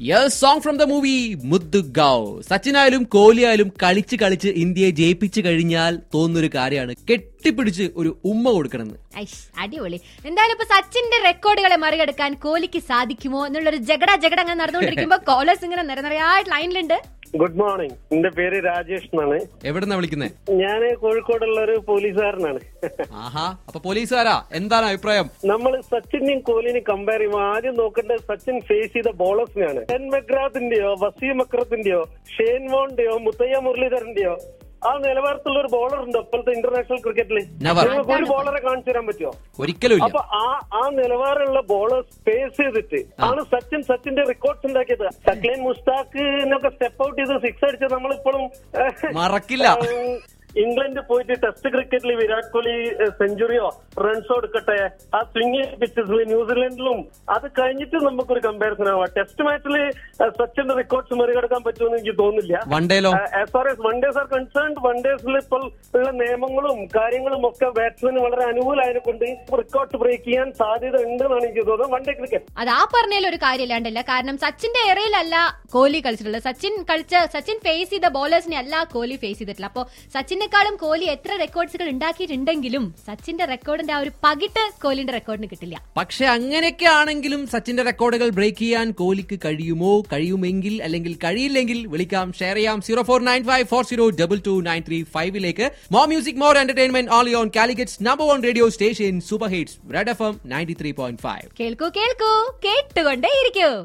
Yes song from the movie Muddugauv സച്ചിനായാലും കോഹ്ലിയായാലും കളിച്ച് കളിച്ച് ഇന്ത്യയെ ജയിപ്പിച്ചു കഴിഞ്ഞാൽ തോന്നുന്നൊരു കാര്യമാണ് കെട്ടിപ്പിടിച്ച് ഒരു ഉമ്മ കൊടുക്കണമെന്ന് ഐഷ്, അടിപൊളി എന്തായാലും ഇപ്പൊ സച്ചിന്റെ റെക്കോർഡുകളെ മറികടക്കാൻ കോഹ്ലിക്ക് സാധിക്കുമോ എന്നുള്ളൊരു ജഗട ജഗട അങ്ങനെ നടന്നുകൊണ്ടിരിക്കുമ്പോ കോളേഴ്സ് ഇങ്ങനെ നിര നിറയായിട്ട് ലൈനിലുണ്ട് ഗുഡ് മോർണിംഗ് എന്റെ പേര് രാജേഷ് എന്നാണ് എവിടെന്നാ വിളിക്കുന്നേ ഞാൻ കോഴിക്കോടുള്ള ഒരു പോലീസുകാരനാണ് ആഹാ അപ്പൊ പോലീസുകാരാ എന്താണ് അഭിപ്രായം നമ്മൾ സച്ചിനെയും കോഹ്ലിനെയും കമ്പയർ ചെയ്യുമ്പോൾ ആദ്യം നോക്കേണ്ടത് സച്ചിൻ ഫേസ് ചെയ്ത ബോളേഴ്സിനെയാണ് ടെൻ മെഗ്രാത്തിന്റെയോ വസീം അക്രത്തിന്റെയോ ഷെയ്ൻ വോണിന്റെയോ മുത്തയ്യ മുരളീധരന്റെയോ ആ നിലവാരത്തിലുള്ള ഒരു ബോളർ ഉണ്ട് ഇപ്പോഴത്തെ ഇന്റർനാഷണൽ ക്രിക്കറ്റിൽ Never. നിങ്ങൾക്ക് ഒരു ബോളറെ കാണിച്ചു തരാൻ പറ്റുമോ ഒരിക്കലും ഇല്ല അപ്പൊ ആ ആ നിലവാരമുള്ള ബോളേഴ്സ് ഫേസ് ചെയ്തിട്ട് ആണ് സച്ചിൻ സച്ചിന്റെ റെക്കോർഡ്സ് ഉണ്ടാക്കിയത് സക്ലൈൻ മുസ്താഖിനൊക്കെ സ്റ്റെപ്പ് ഔട്ട് ചെയ്ത് സിക്സ് അടിച്ചത് നമ്മളിപ്പോഴും ഏഹ്, മറക്കില്ല ഉം, ഇംഗ്ലണ്ട് പോയിട്ട് ടെസ്റ്റ് ക്രിക്കറ്റിൽ വിരാട് കോഹ്ലി സെഞ്ചുറിയോ റൺസോ എടുക്കട്ടെ ആ സ്വിംഗ് പിച്ചസിൽ ന്യൂസിലൻഡിലും അത് കഴിഞ്ഞിട്ട് നമുക്കൊരു കമ്പാരിസൺ ആവാം ടെസ്റ്റ് മാച്ചിൽ സച്ചിന്റെ റെക്കോർഡ്സ് മറികടക്കാൻ പറ്റുമെന്ന് എനിക്ക് തോന്നുന്നില്ല വൺ ഡേലോ as far as one days are concerned one ഡേസിൽ ഇപ്പോൾ ഉള്ള നിയമങ്ങളും കാര്യങ്ങളും ഒക്കെ ബാറ്റ്സ്മാന് വളരെ അനുകൂലമായതിനെ കൊണ്ട് റെക്കോർഡ് ബ്രേക്ക് ചെയ്യാൻ സാധ്യത ഉണ്ടെന്നാണ് എനിക്ക് തോന്നുന്നത് വൺ ഡേ ക്രിക്കറ്റ് അത് ആ പറഞ്ഞതിൽ ഒരു കാര്യമില്ലാണ്ടല്ല കാരണം സച്ചിന്റെ എറയിലല്ല കോഹ്ലി കളിച്ചിട്ടുള്ളത് സച്ചിൻ കളിച്ച സച്ചിൻ ഫേസ് ചെയ്ത ബോളേഴ്സിനെ അല്ല കോഹ്ലി ഫേസ് ചെയ്തിട്ടില്ല അപ്പോ സച്ചിനെക്കാളും കോഹ്ലി എത്ര റെക്കോർഡ്സുകൾ ഉണ്ടാക്കിയിട്ടുണ്ടെങ്കിലും സച്ചിന്റെ റെക്കോർഡിന്റെ ആ ഒരു പകിട്ട് കോഹ്ലിന്റെ റെക്കോർഡിന് കിട്ടില്ല പക്ഷെ അങ്ങനെയൊക്കെ ആണെങ്കിലും സച്ചിന്റെ റെക്കോർഡുകൾ ബ്രേക്ക് ചെയ്യാൻ കോഹ്ലിക്ക് കഴിയുമോ കഴിയുമെങ്കിൽ അല്ലെങ്കിൽ കഴിയില്ലെങ്കിൽ വിളിക്കാം ഷെയർ ചെയ്യാം zero four nine five four zero double two nine three ഫൈവിലേക്ക് more music more entertainment all on Calicut's number one radio station super hits red F M ninety three point five കേൾക്കൂ കേൾക്കൂ കേട്ടുകൊണ്ടേ ഇരിക്കൂ